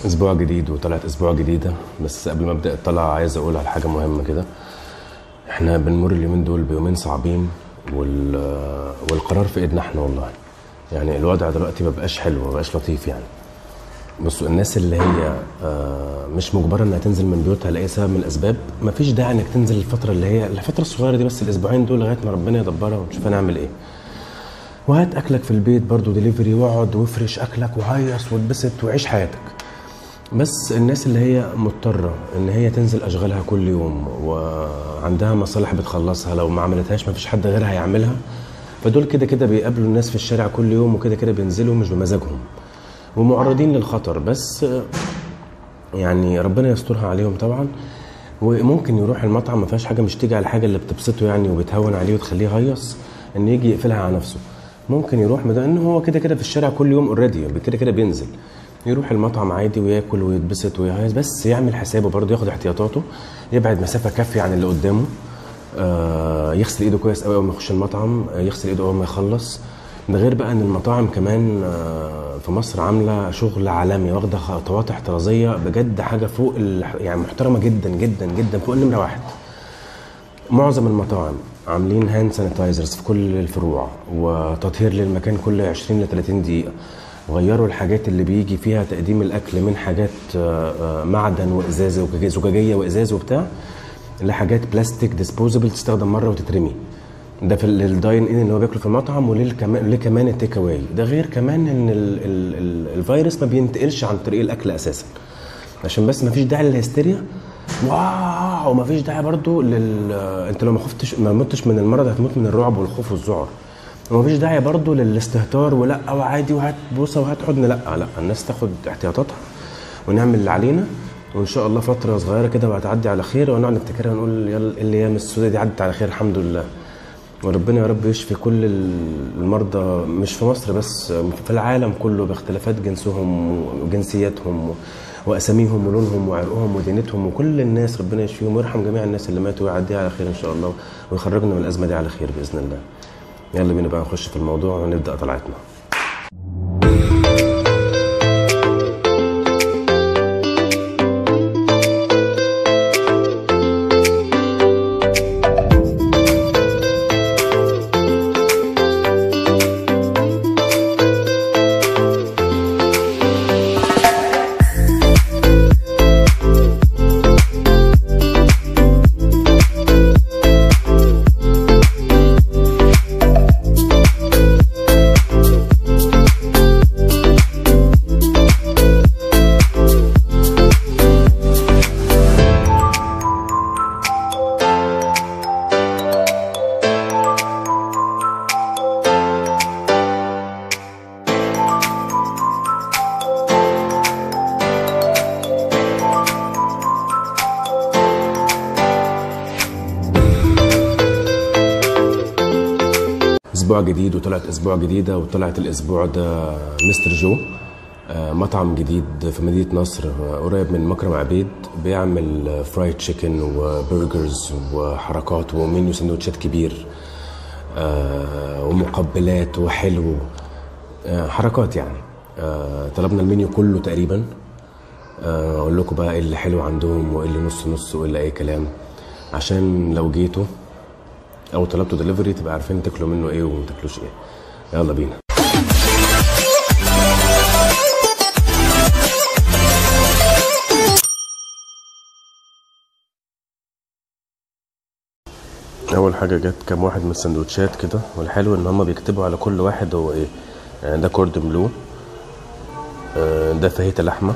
اسبوع جديد وطلعت اسبوع جديده بس قبل ما ابدا الطلعه عايز اقول على حاجه مهمه كده احنا بنمر اليومين دول بيومين صعبين وال... والقرار في ايدنا احنا والله يعني الوضع دلوقتي ما بقاش حلو ما بقاش لطيف يعني بصوا الناس اللي هي آه، مش مجبره انها تنزل من بيوتها لاي سبب من الاسباب ما فيش داعي انك تنزل الفتره اللي هي الفتره الصغيره دي بس الاسبوعين دول لغايه ما ربنا يدبرها ونشوف هنعمل ايه وهات اكلك في البيت برضو دليفري واقعد وافرش اكلك وهيص واتبسط وعيش حياتك بس الناس اللي هي مضطرة ان هي تنزل اشغالها كل يوم وعندها مصالح بتخلصها لو ما عملتهاش ما فيش حد غيرها هيعملها فدول كده كده بيقابلوا الناس في الشارع كل يوم وكده كده بينزلوا مش بمزاجهم ومعرضين للخطر بس يعني ربنا يسترها عليهم طبعا وممكن يروح المطعم ما فيهاش حاجه مش تيجي على الحاجه اللي بتبسطه يعني وبتهون عليه وتخليه يهيص ان يجي يقفلها على نفسه ممكن يروح ما ده ان هو كده كده في الشارع كل يوم اوريدي كده كده بينزل يروح المطعم عادي وياكل ويتبسط ويهيص بس يعمل حسابه برضه ياخد احتياطاته يبعد مسافه كافيه عن اللي قدامه آه يغسل ايده كويس قوي اول ما يخش المطعم آه يغسل ايده اول ما يخلص ده غير بقى ان المطاعم كمان آه في مصر عامله شغل عالمي واخده خطوات احترازيه بجد حاجه فوق ال- يعني محترمه جدا جدا جدا فوق النمره واحد معظم المطاعم عاملين هاند سانيتايزرز في كل الفروع وتطهير للمكان كل 20 ل 30 دقيقه غيروا الحاجات اللي بيجي فيها تقديم الاكل من حاجات آه، آه، معدن وازاز وزجاجيه زجاجية وازاز وبتاع لحاجات بلاستيك ديسبوزبل تستخدم مره وتترمي ده في ال- الداين ان اللي هو بياكله في المطعم وللكمان كمان التيك اواي ده غير كمان ان ال ال ال الفيروس ما بينتقلش عن طريق الاكل اساسا عشان بس ما فيش داعي للهستيريا واو وما فيش داعي برضو لل انت لو ما خفتش ما متش من المرض هتموت من الرعب والخوف والذعر وما فيش داعي برضو للاستهتار ولا وعادي وهات بوسه وهات حضن لا لا الناس تاخد احتياطاتها ونعمل اللي علينا وان شاء الله فتره صغيره كده وهتعدي على خير ونقعد نفتكرها ونقول يلا الايام السوداء دي عدت على خير الحمد لله وربنا يا رب يشفي كل المرضى مش في مصر بس في العالم كله باختلافات جنسهم وجنسياتهم واساميهم ولونهم وعرقهم ودينتهم وكل الناس ربنا يشفيهم ويرحم جميع الناس اللي ماتوا ويعديها على خير ان شاء الله ويخرجنا من الازمه دي على خير باذن الله. يلا بينا بقى نخش في الموضوع ونبدا طلعتنا. اسبوع جديد وطلعت اسبوع جديده وطلعت الاسبوع ده مستر جو آه، مطعم جديد في مدينه نصر آه، قريب من مكرم عبيد بيعمل آه، فرايد تشيكن وبرجرز وحركات ومنيو سندوتشات كبير آه، ومقبلات وحلو آه، حركات يعني آه، طلبنا المنيو كله تقريبا آه، اقول لكم بقى ايه اللي حلو عندهم وايه اللي نص نص وايه اللي اي كلام عشان لو جيتوا او طلبتوا دليفري تبقى عارفين تاكلوا منه ايه وما تاكلوش ايه يلا بينا اول حاجه جت كام واحد من السندوتشات كده والحلو ان هما بيكتبوا على كل واحد هو ايه يعني ده كوردن بلو آه، ده فاهيتا لحمه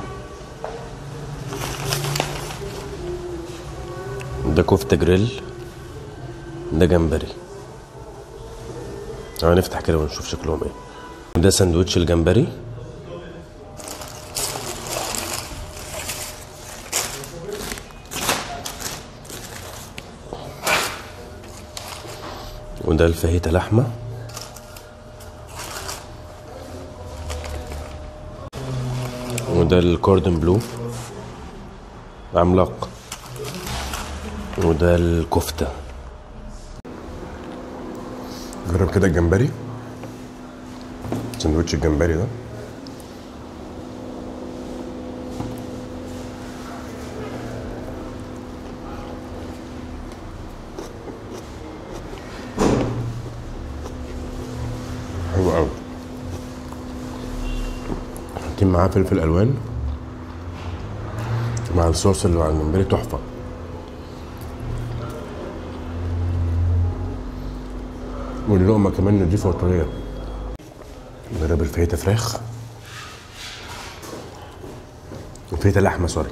ده كفته جريل ده جمبري هنفتح كده ونشوف شكلهم ايه ده سندوتش الجمبري وده الفاهيتا لحمة وده الكوردن بلو عملاق وده الكفتة جرب كده الجمبري سندوتش الجمبري ده حلو قوي حاطين معاه فلفل الوان مع الصوص اللي على الجمبري تحفه واللقمه كمان نضيفه وطريه نجرب الفاهيتا فراخ الفاهيتا لحمه سوري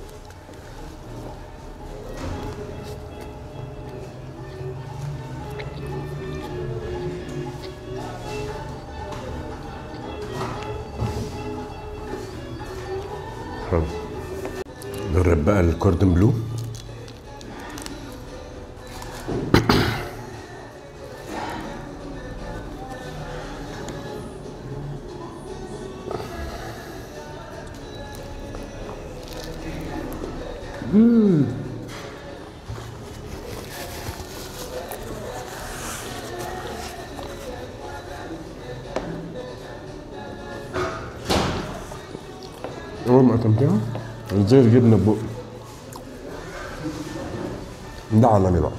حلو نجرب بقى الكوردن بلو اول ما قسمتها زي الجبنه ببقي ده عالمي بقى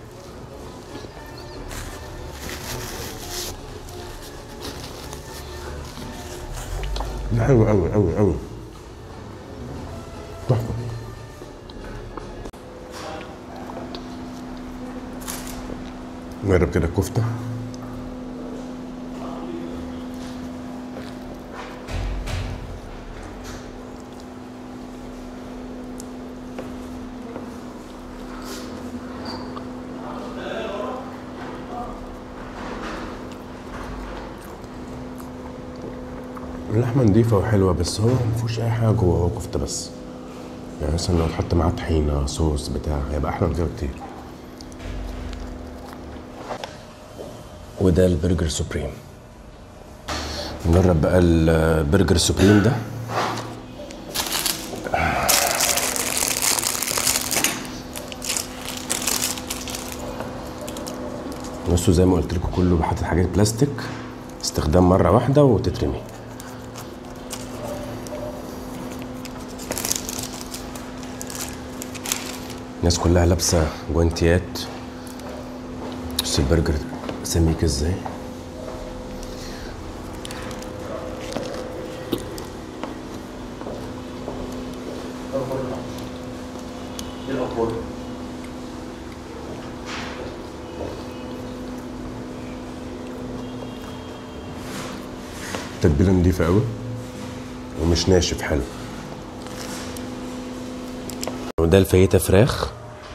ده حلو قوي قوي قوي تحفه نجرب كده الكفته اللحمه نضيفه وحلوه بس هو ما فيهوش اي حاجه جوه هو كفته بس يعني مثلا لو تحط معاه طحينه صوص بتاع هيبقى احلى من كده كتير وده البرجر سوبريم نجرب بقى البرجر سوبريم ده بصوا زي ما قلت لكم كله بحط حاجات بلاستيك استخدام مره واحده وتترمي الناس كلها لابسه جوانتيات بس البرجر سميك ازاي تتبيله نضيفه قوي ومش ناشف حلو وده الفاهيتا فراخ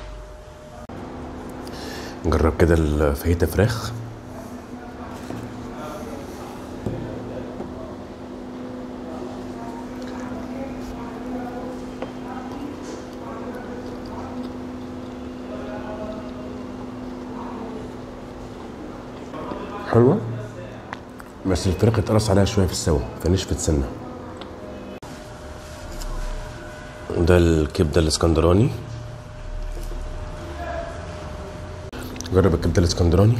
نجرب كده الفاهيتا فراخ حلوة بس الفراخ اتقرص عليها شوية في السوا فنشفت سنة ده الكبدة الاسكندراني جرب الكبدة الاسكندراني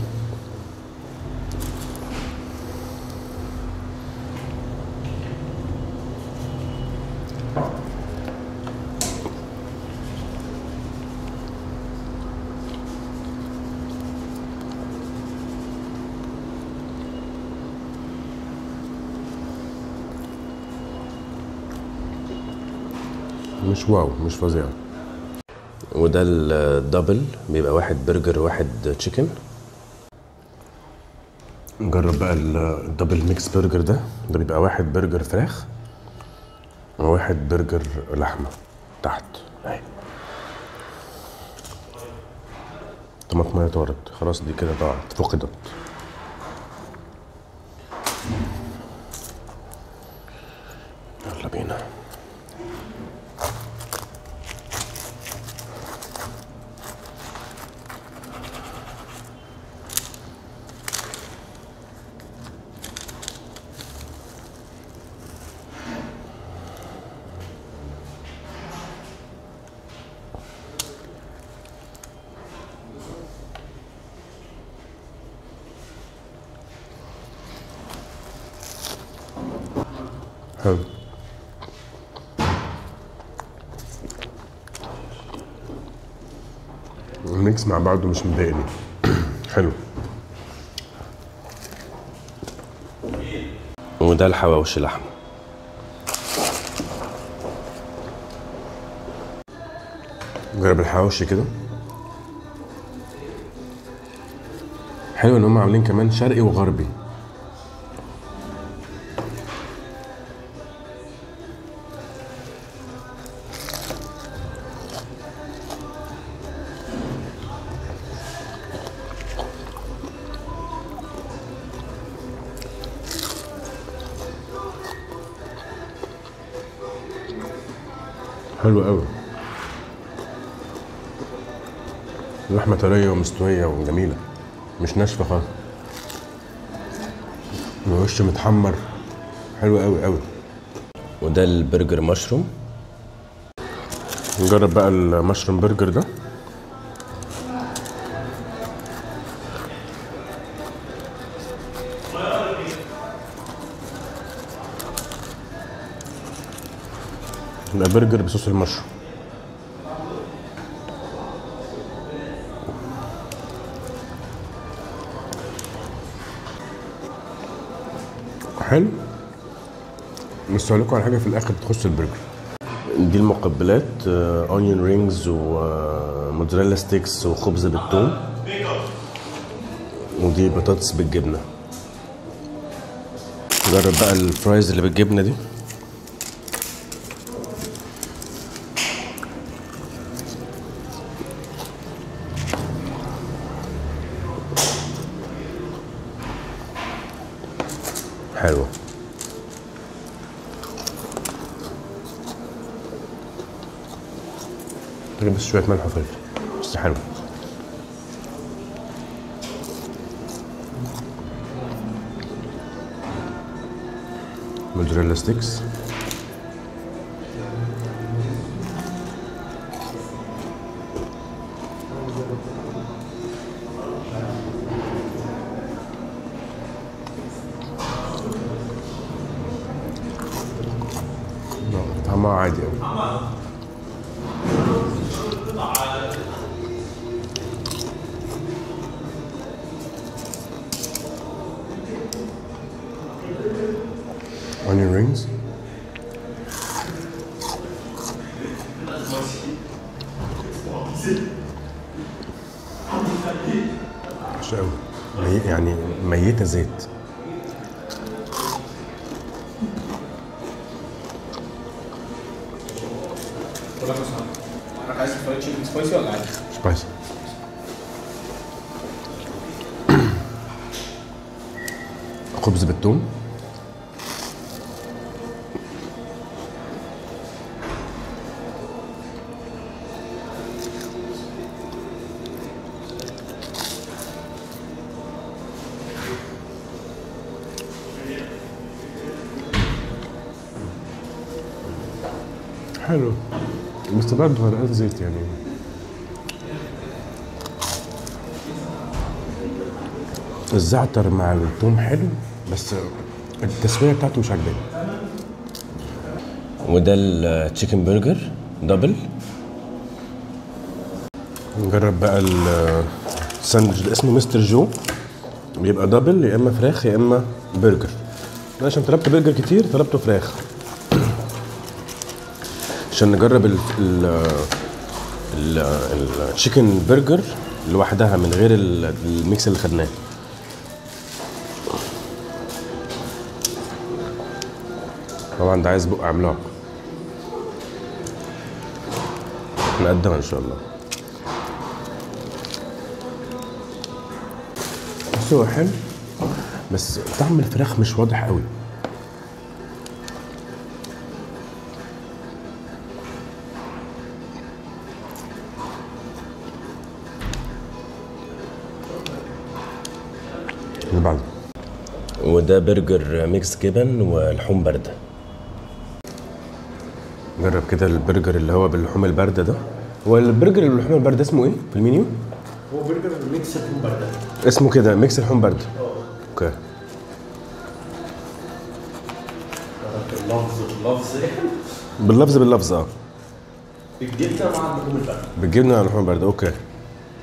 مش واو مش فظيع وده الدبل بيبقى واحد برجر واحد تشيكن نجرب بقى الدبل ميكس برجر ده ده بيبقى واحد برجر فراخ وواحد برجر لحمه تحت اهي طماطمية طارت خلاص دي كده ضاعت فقدت يلا بينا حلو الميكس مع بعضه مش مضايقني حلو وده الحواوشي لحمه جرب الحواوشي كده حلو ان هم عاملين كمان شرقي وغربي حلو قوي اللحمه طريه ومستويه وجميله مش ناشفه خالص الوش متحمر حلو قوي قوي وده البرجر مشروم نجرب بقى المشروم برجر ده يبقى برجر بصوص المشروم حلو بس اقول لكم على حاجه في الاخر بتخص البرجر دي المقبلات اونيون رينجز وموتزاريلا ستيكس وخبز بالثوم ودي بطاطس بالجبنه جرب بقى الفرايز اللي بالجبنه دي حلوه نجيب بس شويه ملح وفلفل بس حلو موتزاريلا ستيكس طعمها عادي قوي onion rings وحشة قوي مي... يعني ميتة زيت بقول لك يا صاحبي حضرتك عايز فرايد تشيكن سبايسي ولا عادي؟ سبايسي خبز بالثوم حلو بس برضه غرقان زيت يعني الزعتر مع الثوم حلو بس التسويه بتاعته مش عجباني وده التشيكن برجر دبل نجرب بقى الساندوتش ده اسمه مستر جو بيبقى دبل يا اما فراخ يا اما برجر أنا عشان طلبت برجر كتير طلبته فراخ عشان نجرب ال ال التشيكن برجر لوحدها من غير ال- الميكس اللي خدناه طبعا ده عايز بق عملاق نقدمها ان شاء الله بس هو حلو بس طعم الفراخ مش واضح قوي اللي بعده وده برجر ميكس جبن ولحوم بارده جرب كده البرجر اللي هو باللحوم البارده ده هو البرجر اللي باللحوم البارده اسمه ايه في المنيو هو برجر ميكس لحوم بارده اسمه كده ميكس لحوم بارده اوكي اللفظ باللفظ باللفظ باللفظ اه بالجبنه مع اللحوم البارده بالجبنه على اللحوم البارده اوكي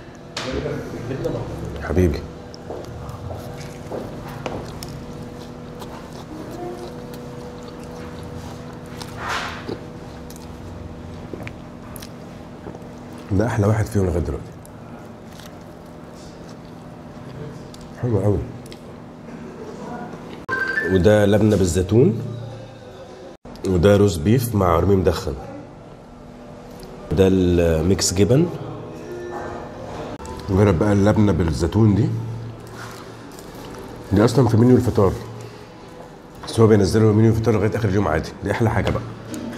بالجبنه مع اللحوم حبيبي ده احلى واحد فيهم لغايه دلوقتي حلو قوي وده لبنه بالزيتون وده روز بيف مع رمي مدخن ده الميكس جبن نجرب بقى اللبنه بالزيتون دي دي اصلا في منيو الفطار بس هو بينزلوا منيو الفطار لغايه اخر اليوم عادي دي احلى حاجه بقى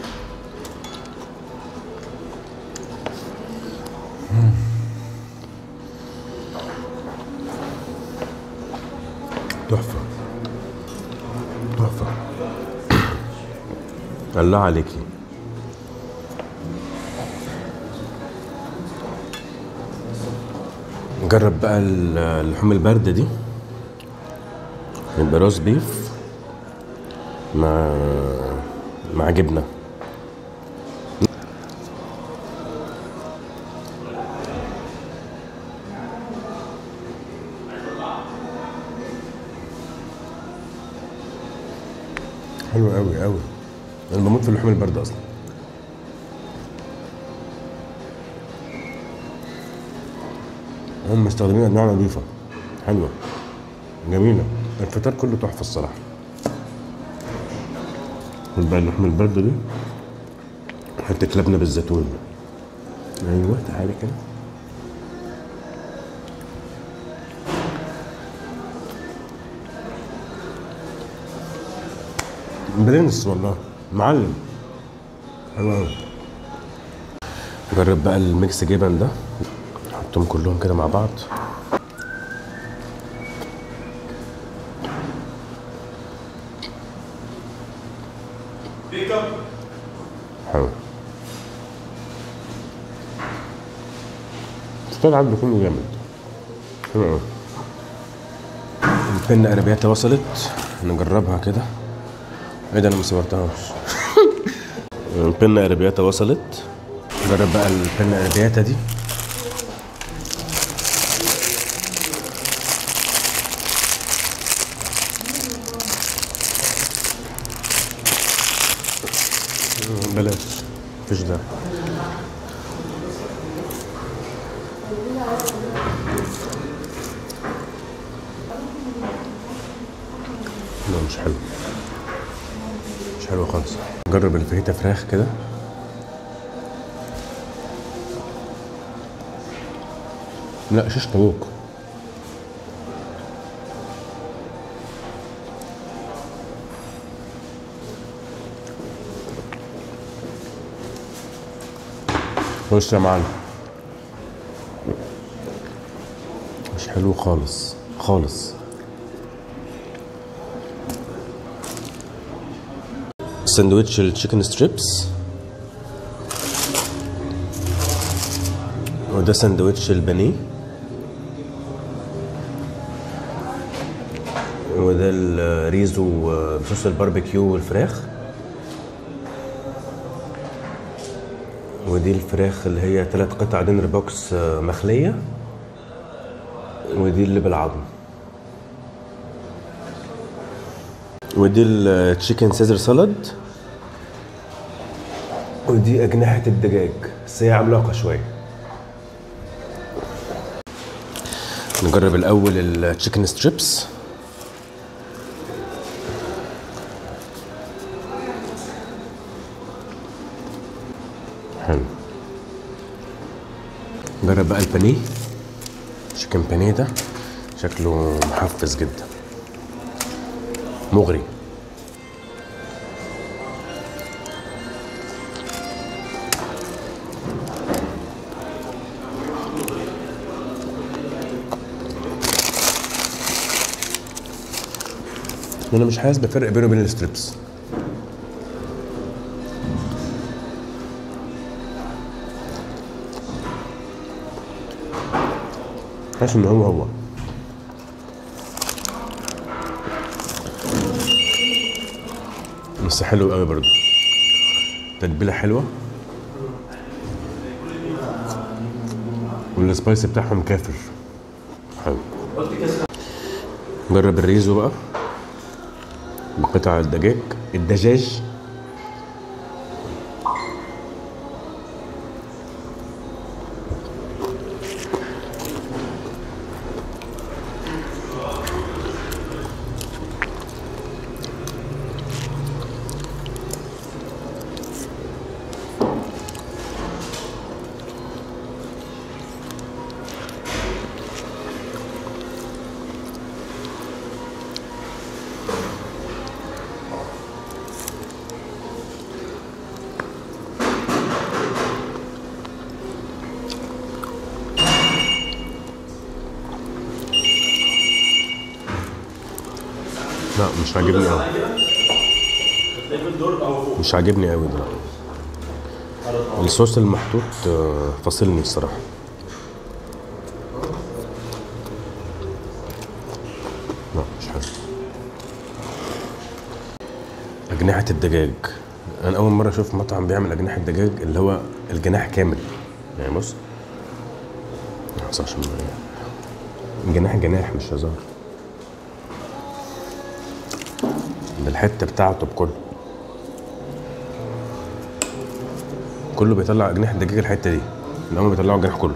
تحفه تحفه الله عليكي نجرب بقى ال- اللحوم الباردة دي يبقى روز بيف مع مع جبنة حلو قوي قوي انا بموت في اللحوم الباردة اصلا هم مستخدمين انواع نظيفه حلوه جميله الفطار كله تحفه الصراحه خد بقى اللحمه البارده دي حته لبنه بالزيتون ايوه تعالي كده برنس والله معلم حلو قوي جرب بقى الميكس جبن ده نحطهم كلهم كده مع بعض حلو الفطار عنده كله جامد حلو قوي البنة ارابياتا وصلت نجربها كده ايه ده انا ما صورتهاش البنة ارابياتا وصلت نجرب بقى البنة ارابياتا دي بلاش مفيش داعي لا مش حلو مش حلو خالص جرب الفاهيتا فراخ كده لا شيش طاووق خش يا معلم مش حلو خالص خالص ساندويتش التشيكن ستريبس وده ساندويتش البانيه وده الريزو بصوص الباربيكيو والفراخ ودي الفراخ اللي هي ثلاث قطع دينر بوكس مخلية ودي اللي بالعظم ودي التشيكن سيزر سالاد ودي أجنحة الدجاج بس هي عملاقة شوية نجرب الأول التشيكن ستريبس حلو نجرب بقى البانيه شيكن بانيه ده شكله محفز جدا مغري انا مش حاسس بفرق بينه وبين الستريبس حاسس ان هو هو بس حلو قوي برضو تتبيله حلوه والسبايس بتاعهم كافر حلو جرب الريزو بقى بقطع الدجاج الدجاج مش عاجبني قوي تلاقي في الدور او فوق مش عاجبني قوي ده الصوص المحطوط آه، فاصلني الصراحه لا مش حلو أجنحة الدجاج أنا أول مرة أشوف مطعم بيعمل أجنحة دجاج اللي هو الجناح كامل يعني بص بس عشان ما- جناح جناح مش هزار بالحتة بتاعته بكله كله بيطلع أجنحة دجاج الحتة دي اللي هم بيطلعوا الجناح كله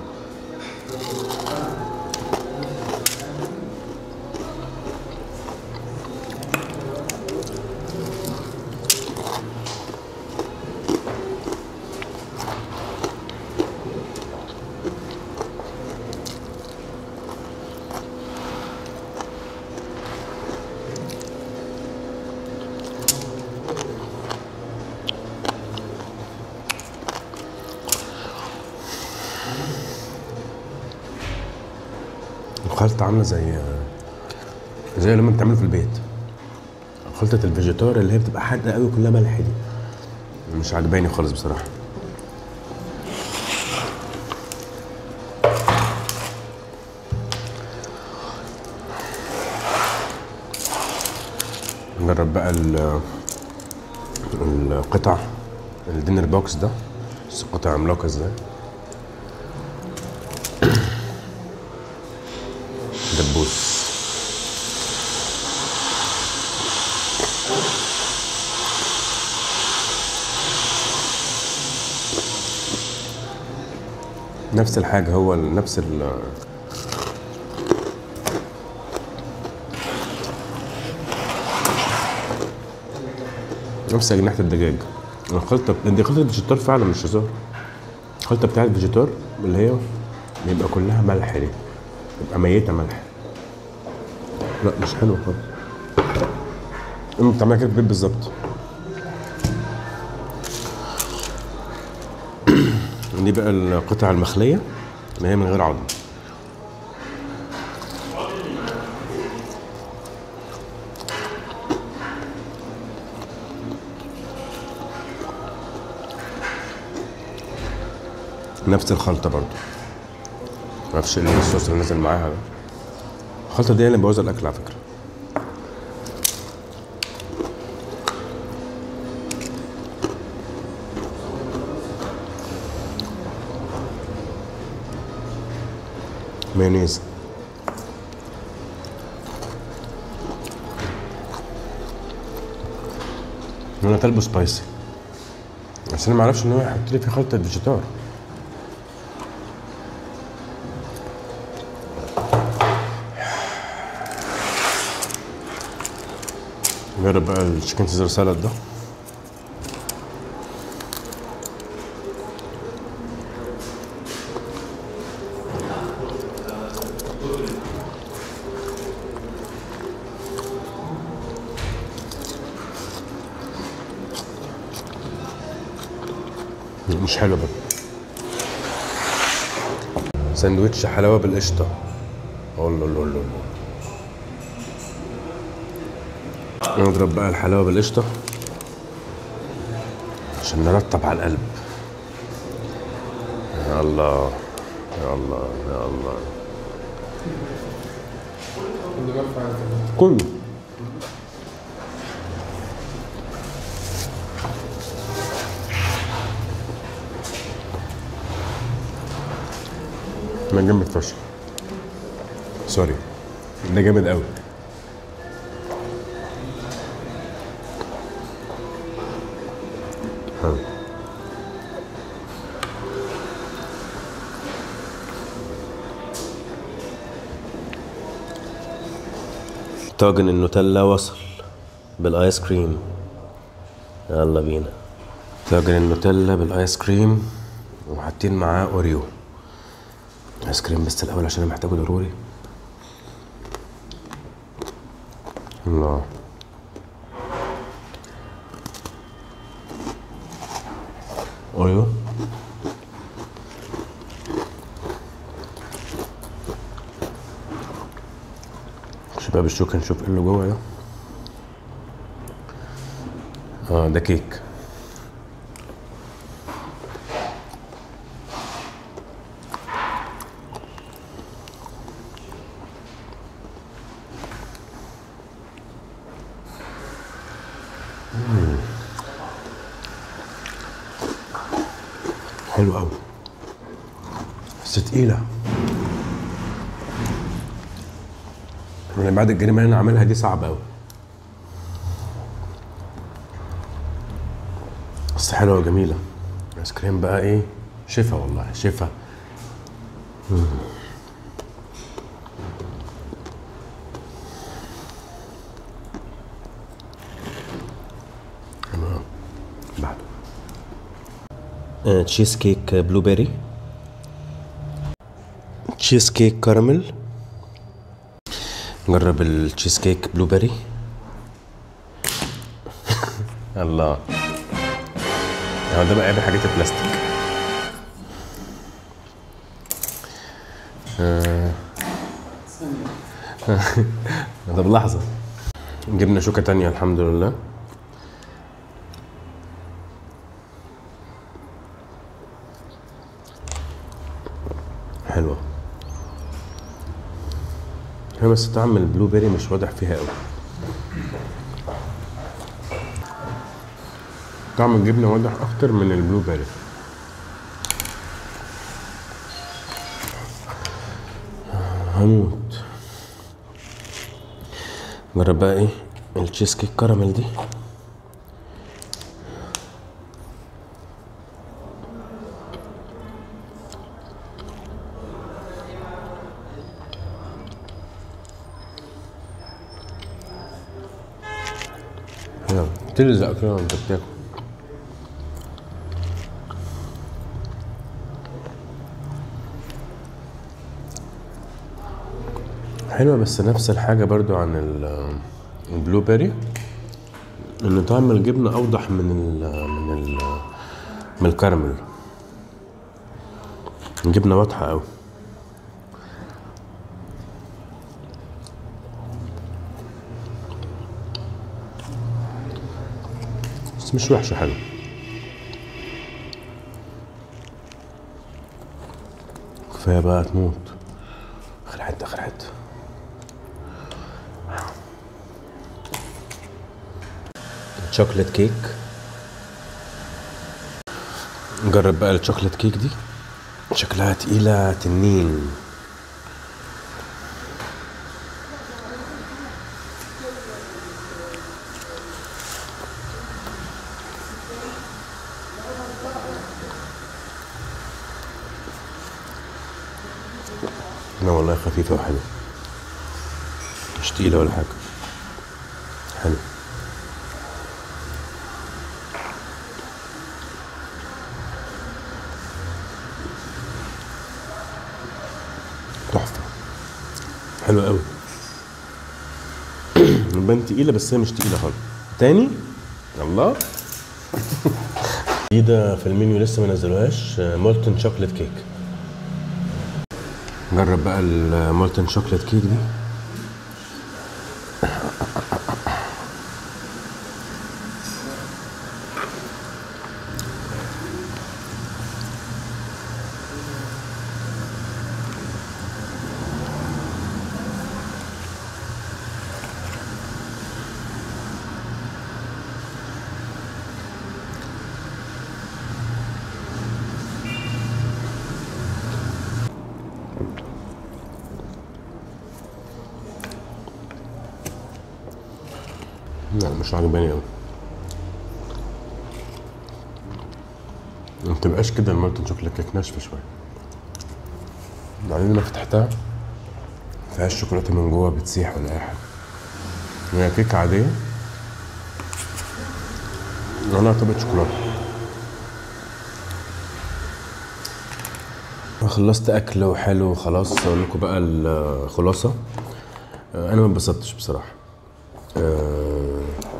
الخلطة عاملة زي زي لما بتعمله في البيت خلطة الفيجيتار اللي هي بتبقى حادقة قوي كلها ملح دي مش عجباني خالص بصراحة نجرب بقى ال- القطع الدينر بوكس ده بس قطع عملاقة ازاي دبوس نفس الحاجة هو ال- نفس ال نفس أجنحة الدجاج الخلطة دي خلطة فيجيتار فعلا مش هزار الخلطة بتاعت فيجيتار اللي هي بيبقى كلها ملح دي تبقى ميتة ملح لا مش حلو خالص انت بتعملها كده في البيت بالظبط دي بقى القطع المخلية اللي هي من غير عظم نفس الخلطة برضو معرفش ايه الصوص اللي نازل معاها ده الخلطة دي هي اللي مبوظة الأكل على فكرة مايونيز انا طالبه سبايسي بس انا ما اعرفش ان هو يحط لي فيه خلطه فيجيتار نجرب بقى الشيكن سيزر سالاد ده مش حلو بقى ساندوتش حلاوه بالقشطه الله الله الله الله نضرب بقى الحلاوه بالقشطه عشان نرطب على القلب يا الله يا الله يا الله كله ده جامد فشخ سوري ده جامد قوي حلو طاجن النوتيلا وصل بالايس كريم يلا بينا طاجن النوتيلا بالايس كريم وحاطين معاه اوريو ايس كريم بس الاول عشان انا محتاجه ضروري الله ايوه شباب الشوكة نشوف ايه اللي جوه ده اه ده كيك مم. حلو قوي بس تقيلة من بعد الجريمة اللي انا عاملها دي صعبة قوي بس حلوة وجميلة ايس كريم بقى ايه شفا والله شفا مم. تمام. بعده تشيز كيك بلو بيري تشيز كيك كراميل نجرب التشيز كيك بلو بيري الله هو ده بقى حاجات البلاستيك آه. ده بلحظة جبنا شوكة تانية الحمد لله حلوة هي بس طعم البلو بيري مش واضح فيها قوي طعم الجبنة واضح أكتر من البلو بيري هموت جرب بقى ايه التشيز كيك كراميل دي يلا تلزق كده وانت بتاكل حلوة بس نفس الحاجة برضو عن ال- البلو بيري ان طعم الجبنة اوضح من ال من ال من الكراميل الجبنة واضحة اوي بس مش وحشة حلو كفاية بقى تموت اخر حتة اخر حتة شوكليت كيك نجرب بقى الشوكليت كيك دي شكلها تقيلة تنين لا والله خفيفة وحلوة مش تقيلة ولا حاجة حلو تحفة حلوة قوي البان تقيلة بس هي مش تقيلة خالص تاني الله جديدة في المنيو لسه ما نزلوهاش مولتن شوكليت كيك نجرب بقى المولتن شوكليت كيك دي لا مش عجباني قوي ما تبقاش كده المولتن شوكليت كيك ناشفه شويه بعدين لما فتحتها فيهاش شوكولاته من جوه بتسيح ولا اي حاجه هي كيك عاديه ولا طبقه شوكولاته خلصت اكل وحلو وخلاص اقول لكم بقى الخلاصه انا ما اتبسطتش بصراحه آه،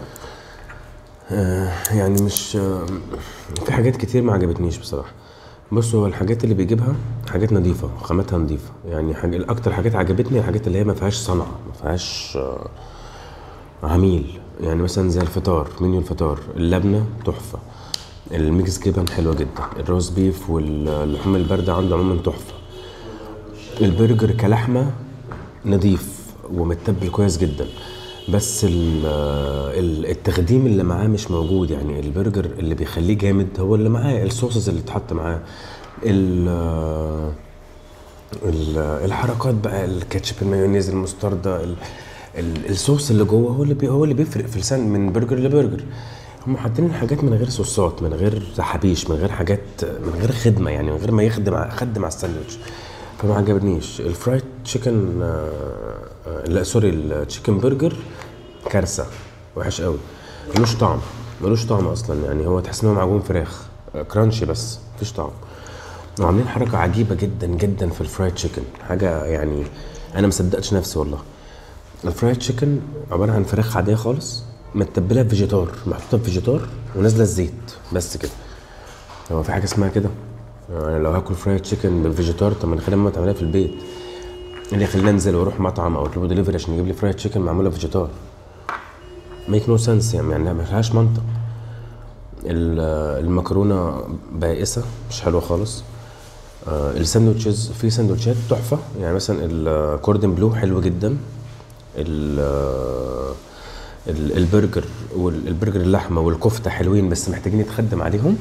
آه، يعني مش آه، في حاجات كتير ما عجبتنيش بصراحه بص هو الحاجات اللي بيجيبها حاجات نظيفه خاماتها نظيفه يعني حاجة اكتر حاجات عجبتني الحاجات اللي هي ما فيهاش صنعه ما فيهاش آه، عميل يعني مثلا زي الفطار منيو الفطار اللبنه تحفه الميكس جبن حلوه جدا الروز بيف واللحوم البارده عنده عموما تحفه البرجر كلحمه نضيف ومتبل كويس جدا بس ال- ال- التخديم اللي معاه مش موجود يعني البرجر اللي بيخليه جامد هو اللي معاه الصوصز اللي اتحط معاه ال- ال- الحركات بقى الكاتشب المايونيز المستردة ال- ال- الصوص اللي جوه هو اللي بي هو اللي بيفرق في لسان من برجر لبرجر هم حاطين حاجات من غير صوصات من غير حبيش من غير حاجات من غير خدمه يعني من غير ما يخدم ع- خدم على الساندوتش فما عجبنيش الفرايد تشيكن آه، آه، لا سوري التشيكن برجر كارثه وحش قوي ملوش طعم ملوش طعم اصلا يعني هو تحس ان هو معجون فراخ آه، كرانشي بس مفيش طعم وعاملين حركه عجيبه جدا جدا في الفرايد تشيكن حاجه يعني انا مصدقتش نفسي والله الفرايد تشيكن عباره عن فراخ عاديه خالص متبله بفيجيتار محطوطه بفيجيتار ونازله الزيت بس كده هو في حاجه اسمها كده يعني لو هاكل فرايد تشيكن بفيجيتار طب ما انا خلينا تعملها في البيت إيه اللي يخليني انزل واروح مطعم او اطلب دليفري عشان يجيب لي فرايد تشيكن معموله بفيجيتار ميك نو سنس يعني يعني ما لهاش منطق ال- المكرونه بائسه مش حلوه خالص آه، الساندوتشز في ساندوتشات تحفه يعني مثلا الكوردن بلو حلو جدا ال- آه، ال- البرجر والبرجر اللحمه والكفته حلوين بس محتاجين يتخدم عليهم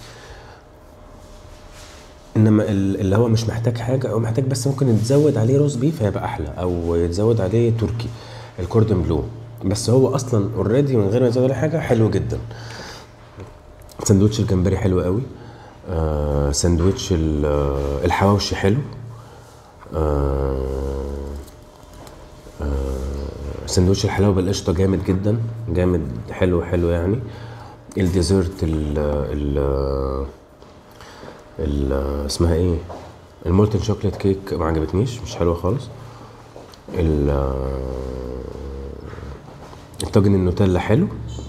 انما ال- اللي هو مش محتاج حاجه او محتاج بس ممكن يتزود عليه روز بيف هيبقى احلى او يتزود عليه تركي الكوردن بلو بس هو اصلا اوريدي من غير ما يزود عليه حاجه حلو جدا سندوتش الجمبري حلو قوي آه سندوتش ال- آه، الحواوشي حلو آه آه سندوتش الحلاوه بالقشطه جامد جدا جامد حلو حلو يعني الديزرت ال ال ال اسمها ايه المولتن شوكليت كيك ما عجبتنيش مش حلوه خالص ال الطاجن النوتيلا حلو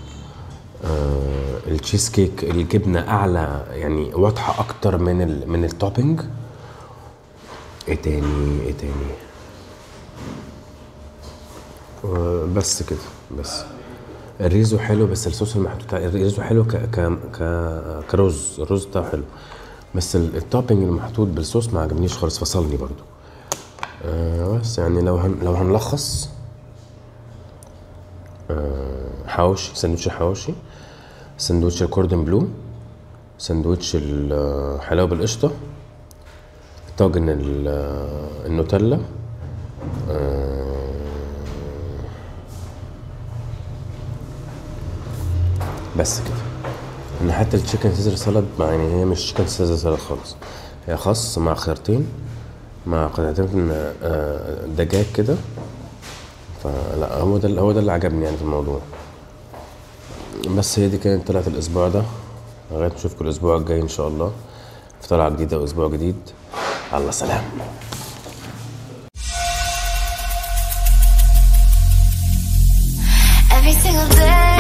آه التشيز كيك الجبنه اعلى يعني واضحه اكتر من ال من التوبينج ايه تاني ايه تاني آه، بس كده بس الريزو حلو بس الصوص المحطوط عليه الريزو حلو ك ك ك كرز الرز بتاعه حلو بس ال- التوبينج المحطوط بالصوص ما عجبنيش خالص فصلني برضو آه بس يعني لو هن لو هنلخص آه حواوشي سندوتش الحواوشي سندوتش الكوردن بلو سندوتش الحلاوه بالقشطه طاجن ال- النوتيلا آه، بس كده ان حتى التشيكن سيزر سالاد مع يعني هي مش تشيكن سيزر سالاد خالص هي خس مع خيارتين مع قطعتين آه، دجاج كده فلا هو ده هو ده اللي عجبني يعني في الموضوع بس هي دي كانت طلعت الاسبوع ده لغايه نشوفكم الاسبوع الجاي ان شاء الله في طلعه جديده واسبوع جديد الله سلام Every single day